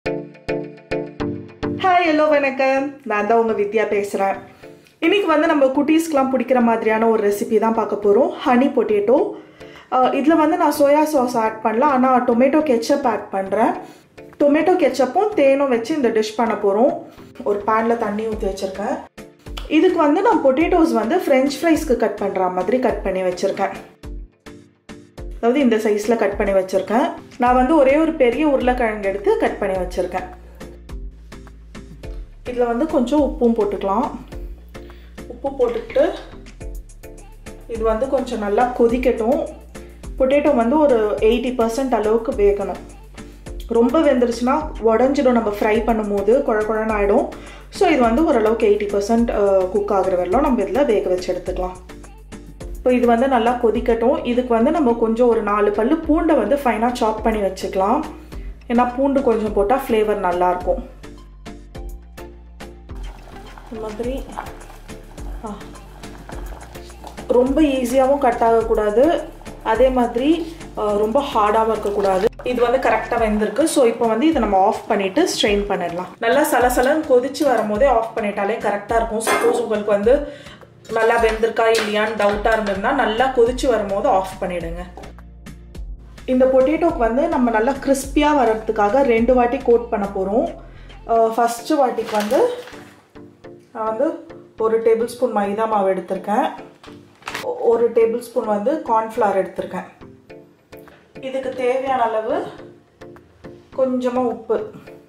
hi hello வணக்கம் நான் தான் உங்கள் வித்யா பேசுகிறேன் இன்னைக்கு வந்து நம்ம குட்டீஸ்க்கெலாம் பிடிக்கிற மாதிரியான ஒரு ரெசிபி தான் பார்க்க போகிறோம் ஹனி பொட்டேட்டோ இதில் வந்து நான் சோயா சாஸ் ஆட் பண்ணல ஆனால் டொமேட்டோ கெச்சப் ஆட் பண்ணுறேன் டொமேட்டோ கெச்சப்பும் தேனும் வச்சு இந்த டிஷ் பண்ண போகிறோம் ஒரு பேனில் தண்ணி ஊற்றி வச்சுருக்கேன் இதுக்கு வந்து நான் பொட்டேட்டோஸ் வந்து ஃப்ரெஞ்ச் ஃப்ரைஸ்க்கு கட் பண்ணுற மாதிரி கட் பண்ணி வச்சுருக்கேன் அதாவது இந்த சைஸில் கட் பண்ணி வச்சுருக்கேன் நான் வந்து ஒரே ஒரு பெரிய உருளைக்கிழங்கு எடுத்து கட் பண்ணி வச்சுருக்கேன் இதில் வந்து கொஞ்சம் உப்பும் போட்டுக்கலாம் உப்பு போட்டுக்கிட்டு இது வந்து கொஞ்சம் நல்லா கொதிக்கட்டும் பொட்டேட்டோ வந்து ஒரு எயிட்டி பர்சன்ட் அளவுக்கு வேகணும் ரொம்ப வெந்துருச்சுன்னா உடஞ்சிடும் நம்ம ஃப்ரை பண்ணும்போது குழ குழன்னு ஆகிடும் ஸோ இது வந்து ஓரளவுக்கு எயிட்டி பர்சன்ட் குக் ஆகிற வரலாம் நம்ம இதில் வேக வச்சு எடுத்துக்கலாம் இப்போ இது வந்து நல்லா கொதிக்கட்டும் இதுக்கு வந்து நம்ம கொஞ்சம் ஒரு நாலு பல்லு பூண்டை வந்து ஃபைனாக சாப் பண்ணி வச்சுக்கலாம் ஏன்னா பூண்டு கொஞ்சம் போட்டால் ஃப்ளேவர் நல்லாயிருக்கும் இந்த மாதிரி ரொம்ப ஈஸியாகவும் கட் ஆகக்கூடாது அதே மாதிரி ரொம்ப ஹார்டாகவும் இருக்கக்கூடாது இது வந்து கரெக்டாக வெந்திருக்கு ஸோ இப்போ வந்து இதை நம்ம ஆஃப் பண்ணிவிட்டு ஸ்ட்ரெயின் பண்ணிடலாம் நல்லா சலசலன்னு கொதிச்சு வரும்போதே ஆஃப் பண்ணிட்டாலே கரெக்டாக இருக்கும் சப்போஸ் உங்களுக்கு வந்து நல்லா வெந்திருக்கா இல்லையான்னு டவுட்டாக இருந்ததுன்னா நல்லா கொதிச்சு வரும்போது ஆஃப் பண்ணிவிடுங்க இந்த பொட்டேட்டோக்கு வந்து நம்ம நல்லா கிறிஸ்பியாக வர்றதுக்காக ரெண்டு வாட்டி கோட் பண்ண போகிறோம் ஃபஸ்ட்டு வாட்டிக்கு வந்து நான் வந்து ஒரு டேபிள் ஸ்பூன் மைதா மாவு எடுத்திருக்கேன் ஒரு டேபிள் ஸ்பூன் வந்து கார்ன்ஃப்ளவர் எடுத்திருக்கேன் இதுக்கு தேவையான அளவு கொஞ்சமாக உப்பு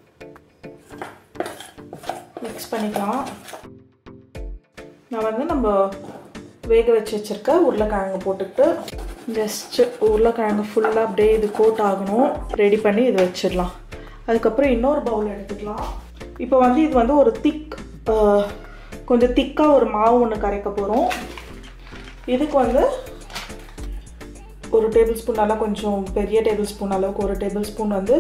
மிக்ஸ் பண்ணிக்கலாம் நான் வந்து நம்ம வேக வச்சு வச்சுருக்க உருளைக்கிழங்கு போட்டுக்கிட்டு ஜஸ்ட்டு உருளைக்கிழங்கு ஃபுல்லாக அப்படியே இது கோட் ஆகணும் ரெடி பண்ணி இது வச்சிடலாம் அதுக்கப்புறம் இன்னொரு பவுல் எடுத்துக்கலாம் இப்போ வந்து இது வந்து ஒரு திக் கொஞ்சம் திக்காக ஒரு மாவு ஒன்று கரைக்க போகிறோம் இதுக்கு வந்து ஒரு டேபிள் ஸ்பூன் நல்லா கொஞ்சம் பெரிய டேபிள் ஸ்பூன் அளவுக்கு ஒரு டேபிள் ஸ்பூன் வந்து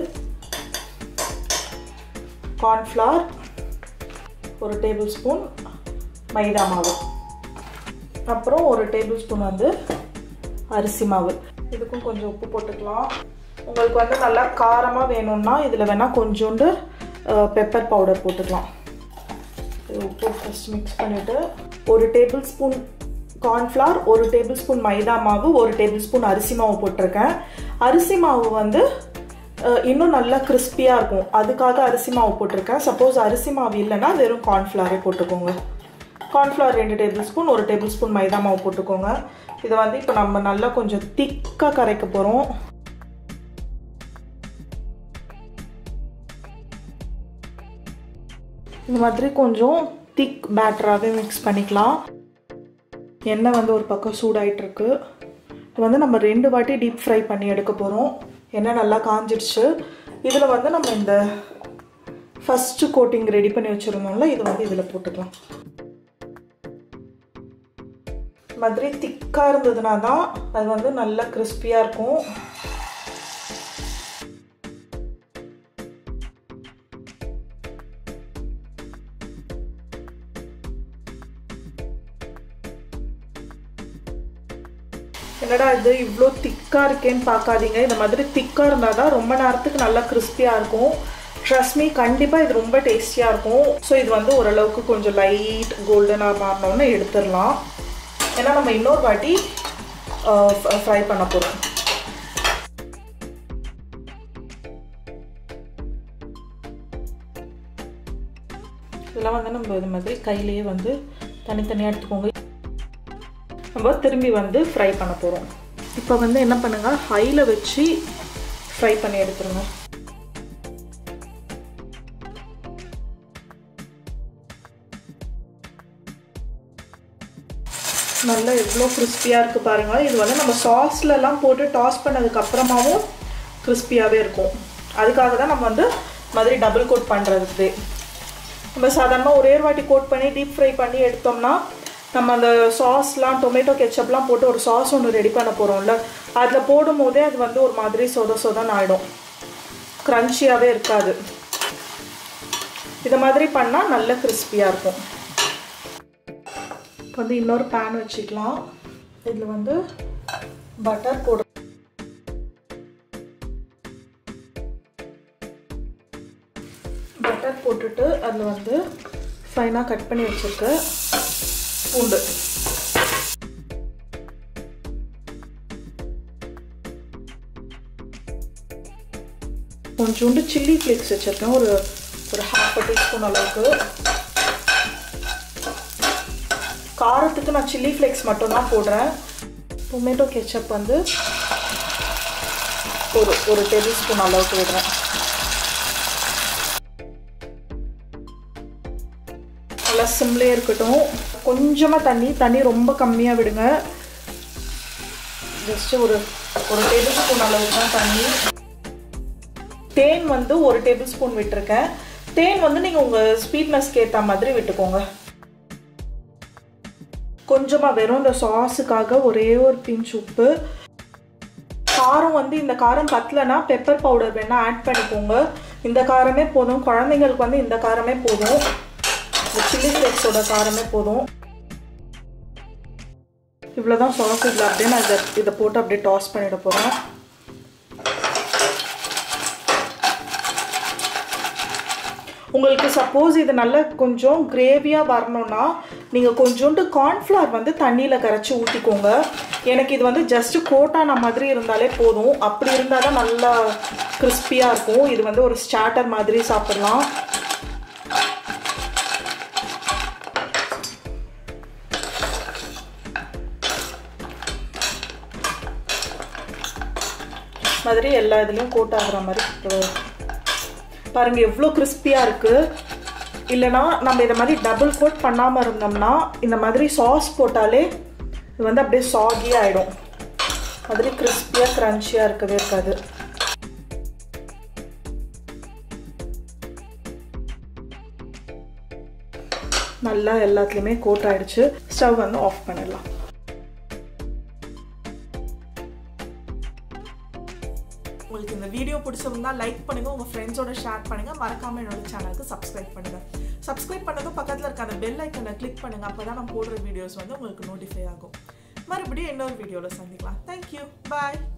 கார்ன்ஃப்ளவர் ஒரு டேபிள் ஸ்பூன் மைதா மாவு அப்புறம் ஒரு டேபிள் ஸ்பூன் வந்து அரிசி மாவு இதுக்கும் கொஞ்சம் உப்பு போட்டுக்கலாம் உங்களுக்கு வந்து நல்லா காரமாக வேணும்னா இதில் வேணால் கொஞ்சோண்டு பெப்பர் பவுடர் போட்டுக்கலாம் உப்பு ஃபஸ்ட் மிக்ஸ் பண்ணிவிட்டு ஒரு டேபிள் ஸ்பூன் கார்ன்ஃப்ளவர் ஒரு டேபிள் ஸ்பூன் மைதா மாவு ஒரு டேபிள் ஸ்பூன் அரிசி மாவு போட்டிருக்கேன் அரிசி மாவு வந்து இன்னும் நல்லா கிறிஸ்பியாக இருக்கும் அதுக்காக அரிசி மாவு போட்டிருக்கேன் சப்போஸ் அரிசி மாவு இல்லைன்னா வெறும் கார்ன்ஃப்ளவரே போட்டுக்கோங்க கார்ன்ஃப்ளவர் ரெண்டு டேபிள் ஸ்பூன் ஒரு டேபிள் ஸ்பூன் மைதா மாவு போட்டுக்கோங்க இதை வந்து இப்போ நம்ம நல்லா கொஞ்சம் திக்காக கரைக்க போகிறோம் இந்த மாதிரி கொஞ்சம் திக் பேட்டராகவே மிக்ஸ் பண்ணிக்கலாம் எண்ணெய் வந்து ஒரு பக்கம் சூடாயிட்ருக்கு இது வந்து நம்ம ரெண்டு வாட்டி டீப் ஃப்ரை பண்ணி எடுக்க போகிறோம் எண்ணெய் நல்லா காஞ்சிடுச்சு இதில் வந்து நம்ம இந்த ஃபஸ்ட்டு கோட்டிங் ரெடி பண்ணி வச்சுருந்தோம்ல இது வந்து இதில் போட்டுக்கலாம் மாதிரி திக்காக இருந்ததுனா தான் அது வந்து நல்லா கிறிஸ்பியாக இருக்கும் என்னடா இது இவ்வளோ திக்காக இருக்கேன்னு பார்க்காதீங்க இந்த மாதிரி திக்காக இருந்தால் தான் ரொம்ப நேரத்துக்கு நல்லா கிறிஸ்பியாக இருக்கும் ட்ரஸ்ட் மீ கண்டிப்பாக இது ரொம்ப டேஸ்டியாக இருக்கும் ஸோ இது வந்து ஓரளவுக்கு கொஞ்சம் லைட் கோல்டனாக மாறினோன்னு எடுத்துடலாம் ஏன்னா நம்ம இன்னொரு வாட்டி ஃப்ரை பண்ண போகிறோம் இதெல்லாம் வந்து நம்ம இது மாதிரி கையிலேயே வந்து தனித்தனியாக எடுத்துக்கோங்க நம்ம திரும்பி வந்து ஃப்ரை பண்ண போகிறோம் இப்போ வந்து என்ன பண்ணுங்கள் ஹையில் வச்சு ஃப்ரை பண்ணி எடுத்துருங்க நல்லா எவ்வளோ கிறிஸ்பியாக இருக்குது பாருங்கள் இது வந்து நம்ம சாஸ்லலாம் போட்டு டாஸ் பண்ணதுக்கு அப்புறமாவும் கிறிஸ்பியாகவே இருக்கும் அதுக்காக தான் நம்ம வந்து மாதிரி டபுள் கோட் பண்ணுறது நம்ம சாதாரணமாக ஒரே வாட்டி கோட் பண்ணி டீப் ஃப்ரை பண்ணி எடுத்தோம்னா நம்ம அந்த சாஸ்லாம் டொமேட்டோ கெச்சப்லாம் போட்டு ஒரு சாஸ் ஒன்று ரெடி பண்ண போகிறோம்ல அதில் போடும் போதே அது வந்து ஒரு மாதிரி சொத சொதன்னு ஆகிடும் க்ரன்ச்சியாகவே இருக்காது இதை மாதிரி பண்ணால் நல்ல கிறிஸ்பியாக இருக்கும் வந்து இன்னொரு பேன் வச்சுக்கலாம் இதில் வந்து பட்டர் போடு பட்டர் போட்டுட்டு அதில் வந்து ஃபைனாக கட் பண்ணி வச்சுருக்க பூண்டு கொஞ்சோண்டு சில்லி ஃப்ளேக்ஸ் வச்சுருக்கேன் ஒரு ஒரு ஹாஃப் அ டீஸ்பூன் அளவுக்கு காரத்துக்கு நான் சில்லி ஃப்ளேக்ஸ் மட்டும்தான் போடுறேன் டொமேட்டோ கெச்சப் வந்து ஒரு ஒரு டேபிள் ஸ்பூன் அளவுக்கு விடுறேன் நல்லா சிம்லே இருக்கட்டும் கொஞ்சமாக தண்ணி தண்ணி ரொம்ப கம்மியாக விடுங்க ஜஸ்ட்டு ஒரு ஒரு டேபிள் ஸ்பூன் அளவுக்கு தான் தண்ணி தேன் வந்து ஒரு டேபிள் ஸ்பூன் விட்டுருக்கேன் தேன் வந்து நீங்கள் உங்கள் ஸ்வீட்னஸ்க்கு ஏற்ற மாதிரி விட்டுக்கோங்க கொஞ்சமாக வெறும் இந்த சாஸுக்காக ஒரே ஒரு பிஞ்ச் உப்பு காரம் வந்து இந்த காரம் பத்தலைன்னா பெப்பர் பவுடர் வேணால் ஆட் பண்ணிக்கோங்க இந்த காரமே போதும் குழந்தைங்களுக்கு வந்து இந்த காரமே போதும் இந்த சில்லி ஃப்ளேக்ஸோட காரமே போதும் இவ்வளோதான் சாஸ் இதில் அப்படியே நான் இதை இதை போட்டு அப்படியே டாஸ் பண்ணிட போகிறேன் உங்களுக்கு சப்போஸ் இது நல்லா கொஞ்சம் கிரேவியாக வரணும்னா நீங்கள் கொஞ்சோண்டு கார்ன்ஃப்ளவர் வந்து தண்ணியில் கரைச்சி ஊற்றிக்கோங்க எனக்கு இது வந்து ஜஸ்ட்டு கோட்டான மாதிரி இருந்தாலே போதும் அப்படி இருந்தால் தான் நல்லா கிறிஸ்பியாக இருக்கும் இது வந்து ஒரு ஸ்டார்டர் மாதிரி சாப்பிட்லாம் மாதிரி எல்லா இதுலேயும் கோட் ஆகுற மாதிரி பாருங்கள் எவ்வளோ கிறிஸ்பியாக இருக்குது இல்லைனா நம்ம இதை மாதிரி டபுள் கோட் பண்ணாமல் இருந்தோம்னா இந்த மாதிரி சாஸ் போட்டாலே இது வந்து அப்படியே சாகி ஆகிடும் மாதிரி கிறிஸ்பியாக க்ரன்ச்சியாக இருக்கவே இருக்காது நல்லா எல்லாத்துலேயுமே கோட் ஆகிடுச்சு ஸ்டவ் வந்து ஆஃப் பண்ணிடலாம் உங்களுக்கு இந்த வீடியோ பிடிச்சிருந்தா லைக் பண்ணுங்க உங்க ஃப்ரெண்ட்ஸோட ஷேர் பண்ணுங்க மறக்காம என்னோட சேனலுக்கு சப்ஸ்கிரைப் பண்ணுங்க சப்ஸ்கிரைப் பண்ணதும் பக்கத்தில் இருக்க அந்த பெல் ஐக்கனை கிளிக் பண்ணுங்க அப்பதான் நான் போடுற வீடியோஸ் வந்து உங்களுக்கு நோட்டிஃபை ஆகும் மறுபடியும் இன்னொரு வீடியோவில் சந்திக்கலாம் தேங்க்யூ பாய்